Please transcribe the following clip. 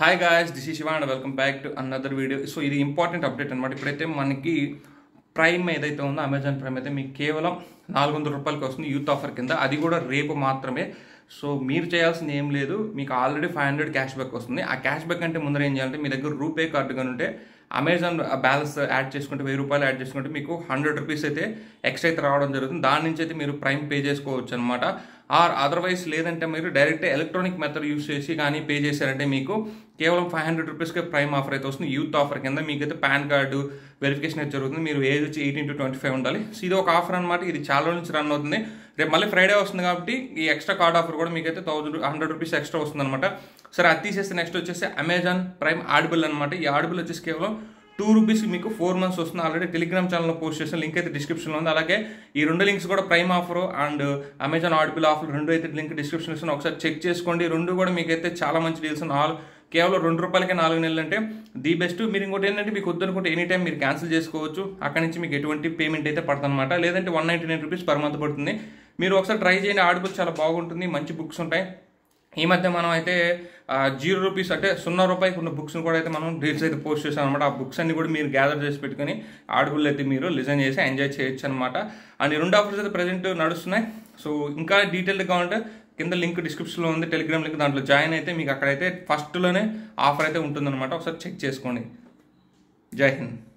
hi guys this ఈ Shiva and welcome back to another video so ఇది important update అనమాట ఇప్పుడైతే మనకి ప్రైమ్ ఏదైతే ఉందో అమెజాన్ ప్రైమ్ అయితే మీకు కేవలం నాలుగు వందల రూపాయలకి వస్తుంది యూత్ ఆఫర్ కింద అది కూడా రేపు మాత్రమే సో మీరు చేయాల్సింది ఏం లేదు మీకు already five hundred cash back వస్తుంది ఆ క్యాష్ బ్యాక్ అంటే ముందర ఏం చేయాలంటే మీ దగ్గర రూపే కార్డు కానీ ఉంటే అమెజాన్ బ్యాలెన్స్ యాడ్ చేసుకుంటే వెయ్యి రూపాయలు యాడ్ చేసుకుంటే మీకు హండ్రెడ్ రూపీస్ అయితే ఎక్స్ట్రా అయితే రావడం జరుగుతుంది దాని నుంచి అయితే మీరు ప్రైమ్ పే చేసుకోవచ్చు అనమాట ఆర్ అదర్వైజ్ లేదంటే మీరు డైరెక్ట్ ఎలక్ట్రానిక్ మెథడ్ యూస్ చేసి కానీ పే చేశారంటే మీకు కేవలం ఫైవ్ హండ్రెడ్ రూపీస్కే ప్రైమ్ ఆఫర్ అయితే వస్తుంది యూత్ ఆఫర్ కింద మీకైతే పాన్ కార్డు వెరిఫికేషన్ అయితే జరుగుతుంది మీరు ఏజ్ వచ్చి ఎయిటీన్ టు ట్వంటీ ఫైవ్ ఉండాలి సో ఇది ఒక ఆఫర్ అనమాట ఇది చాలా రోజుల నుంచి రన్ అవుతుంది రేపు మళ్ళీ ఫ్రైడే వస్తుంది కాబట్టి ఈ ఎక్స్ట్రా కార్డ్ ఆఫర్ కూడా మీకైతే థౌసండ్ హండ్రెడ్ రూపీస్ ఎక్స్ట్రా వస్తుంది అనమాట సరే అది తీసేస్తే నెక్స్ట్ వచ్చేసి అమెజాన్ ప్రైమ్ ఆడిబుల్ అనమాట ఈ ఆడిబుల్ వచ్చేసి కేవలం టూ రూపీస్ మీకు ఫోర్ మంత్స్ వస్తుంది ఆల్రెడీ టెలిగ్రామ్ ఛానల్లో పోస్ట్ చేసిన లింక్ అయితే డిస్క్రిప్షన్లో ఉంది అలాగే ఈ రెండు లింక్స్ కూడా prime offer and Amazon Audible offer రెండు అయితే లింక్ డిస్క్రిప్షన్ ఇస్తున్నాను ఒకసారి చెక్ చేసుకోండి రెండు కూడా మీకైతే చాలా మంచి డీల్స్ నాలుగు కేవలం రెండు రూపాయలకే నాలుగు నెలలు అంటే ది బెస్ట్ మీరు ఇంకోటి ఏంటంటే మీకు వద్దనుకుంటే ఎనీ టైం మీరు క్యాన్సిల్ చేసుకోవచ్చు అక్కడ నుంచి మీకు ఎటువంటి పేమెంట్ అయితే పడుతుందన్నమాట లేదంటే one ninety nine rupees per month పడుతుంది మీరు ఒకసారి ట్రై చేయండి ఆడిబుల్ చాలా బాగుంటుంది మంచి బుక్స్ ఉంటాయి ఈ మధ్య మనం అయితే జీరో రూపీస్ అంటే సున్నా రూపాయికి ఉన్న బుక్స్ని కూడా అయితే మనం రీల్స్ అయితే పోస్ట్ చేసాం అనమాట ఆ బుక్స్ అన్ని కూడా మీరు గ్యాదర్ చేసి పెట్టుకుని ఆడిబుల్ అయితే మీరు లిజన్ చేసి ఎంజాయ్ చేయొచ్చు అనమాట అండ్ ఈ రెండు ఆఫర్స్ అయితే ప్రజెంట్ నడుస్తున్నాయి సో ఇంకా డీటెయిల్గా కావాలంటే కింద లింక్ డిస్క్రిప్షన్లో ఉంది టెలిగ్రామ్ లింక్ దాంట్లో జాయిన్ అయితే మీకు అక్కడైతే ఫస్ట్లోనే ఆఫర్ అయితే ఉంటుందన్నమాట ఒకసారి చెక్ చేసుకోండి జై హింద్